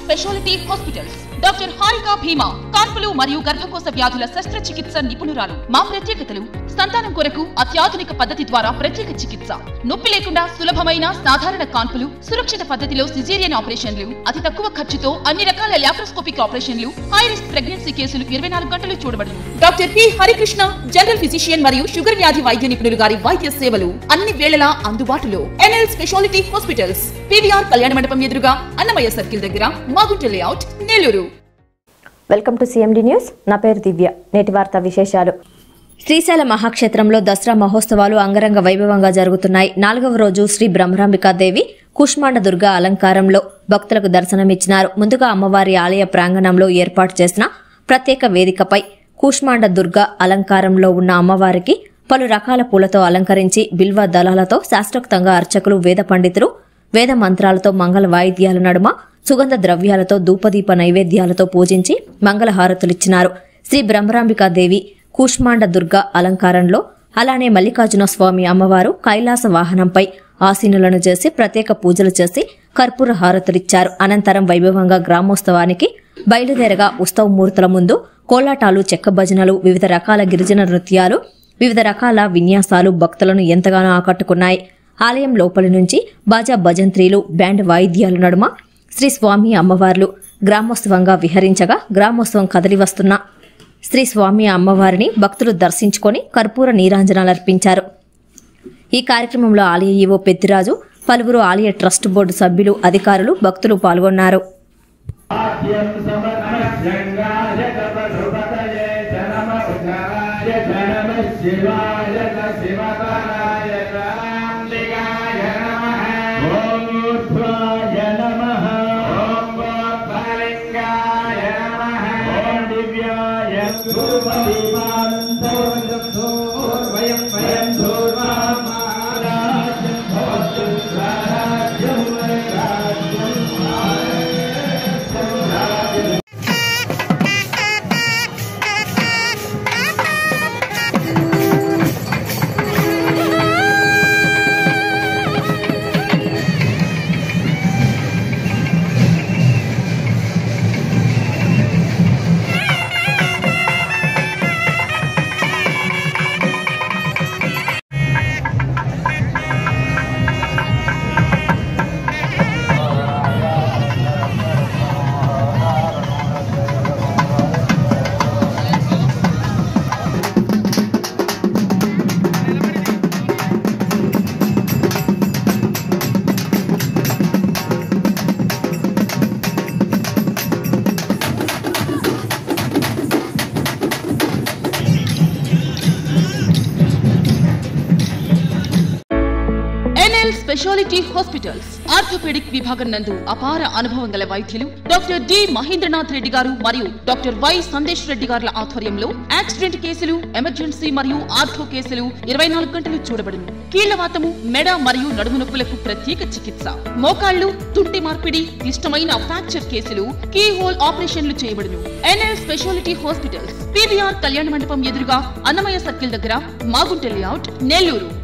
speciality hospitals doctor Harika భీమా కాన్పులు మరియు గర్భకోశ వ్యాధుల శస్త్రచికిత్స నిపుణురాలు మా ప్రత్యేకతలు సంతానం కొరకు అత్యాధునిక పద్ధతి ద్వారా ప్రత్యేక చికిత్స నొప్పి లేకుండా సులభమైన సాధారణ కాన్పులు సురక్షిత పద్ధతిలో సిజేరియన్ ఆపరేషన్లు అతి తక్కువ ఖర్చుతో అన్ని రకాల లాప్రోస్కోపిక్ ఆపరేషన్లు హై రిస్క్ ప్రెగ్నెన్సీ కేసులు ఇరవై నాలుగు గంటలు చూడబడును doctor P Harikrishna general physician మరియు షుగర్ వ్యాధి వైద్య నిపుణులు గారి వైద్య సేవలు అన్ని వేళలా అందుబాటులో ఎన్ఎల్ స్పెషాలిటీ హాస్పిటల్స్ పివిఆర్ కళ్యాణ మండపం ఎదురుగా అన్నమయ్య సర్కిల్ దగ్గర Magunta layout Nellore welcome to CMD news నా పేరు దివ్య నేటి వార్తా విశేషాలు శ్రీశైల మహాక్షేత్రంలో దసరా మహోత్సవాలు అంగరంగ వైభవంగా జరుగుతున్నాయి నాలుగవ రోజు శ్రీ బ్రహ్మరాంబికాదేవి కుష్మాండ దుర్గా అలంకారంలో భక్తులకు దర్శనమిచ్చినారు ముందుగా అమ్మవారి ఆలయ ప్రాంగణంలో ఏర్పాటు చేసిన ప్రత్యేక వేదికపై కూష్మాండ దుర్గా అలంకారంలో ఉన్న అమ్మవారికి పలు రకాల పూలతో అలంకరించి బిల్వ దళాలతో శాస్త్రోక్తంగా అర్చకులు వేద పండితులు వేద మంత్రాలతో మంగళ వాయిద్యాల నడుమ సుగంధ ద్రవ్యాలతో ధూపదీప నైవేద్యాలతో పూజించి మంగళహారతులిచ్చినారు శ్రీ బ్రహ్మరాంబికాదేవి కూష్మాండ దుర్గా అలంకారంలో అలానే మల్లికార్జున స్వామి అమ్మవారు కైలాస వాహనంపై ఆసీనులను చేసి ప్రత్యేక పూజలు చేసి కర్పూర హారతులిచ్చారు అనంతరం వైభవంగా గ్రామోత్సవానికి బయలుదేరగా ఉత్సవమూర్తుల ముందు కోలాటాలు చెక్క భజనలు వివిధ రకాల గిరిజన నృత్యాలు వివిధ రకాల విన్యాసాలు భక్తులను ఎంతగానో ఆకట్టుకున్నాయి ఆలయం లోపలి నుంచి బాజా భజంత్రీలు బ్యాండ్ వాయిద్యాల నడుమ శ్రీ స్వామి అమ్మవార్లు గ్రామోత్సవంగా విహరించగా గ్రామోత్సవం కదలి వస్తున్న శ్రీ స్వామి అమ్మవారిని భక్తులు దర్శించుకొని కర్పూర నీరాంజనాలర్పించారు ఈ కార్యక్రమంలో ఆలయ ఈవో పెద్దిరాజు పలువురు ఆలయ ట్రస్ట్ బోర్డు సభ్యులు అధికారులు భక్తులు పాల్గొన్నారు ఆద్యం సమర్మశంగాయ కపధృపతయే జనమ ఉదాయ జనమ శివాయ శివతరాయ రాంబికాయ నమః ఓం ఊర్ధ్వాయ నమః ఓం గోత్రలింగాయ నమః ఓం దివ్యాయ ధూర్వయం వయం ధూర్వామారాజ్యం భవతు స్వరాజ్యం రాజ్యం ఎన్ఎల్ స్పెషాలిటీ హాస్పిటల్స్ ఆర్థోపెడిక్ విభాగం నందు అపార అనుభవం గల వైద్యులు డాక్టర్ డి మహేంద్రనాథ్ రెడ్డి గారు మరియు డాక్టర్ వై సందేశ్ రెడ్డి గారుల ఆధ్వర్యంలో యాక్సిడెంట్ కేసులు ఎమర్జెన్సీ మరియు ఆర్థో కేసులు ఇరవై నాలుగు గంటలు చూడబడును కీళ్లవాతము మెడ మరియు నడుము నొప్పులకు ప్రత్యేక చికిత్స మోకాళ్లు తుంటి మార్పిడి క్లిష్టమైన ఫ్రాక్చర్ కేసులు కీ హోల్ ఆపరేషన్లు చేయబడును ఎన్ఎల్ స్పెషాలిటీ హాస్పిటల్స్ పీవీఆర్ కళ్యాణ మండపం ఎదురుగా అన్నమయ్య సర్కిల్ దగ్గర మాగుంట లేఅవుట్ నెల్లూరు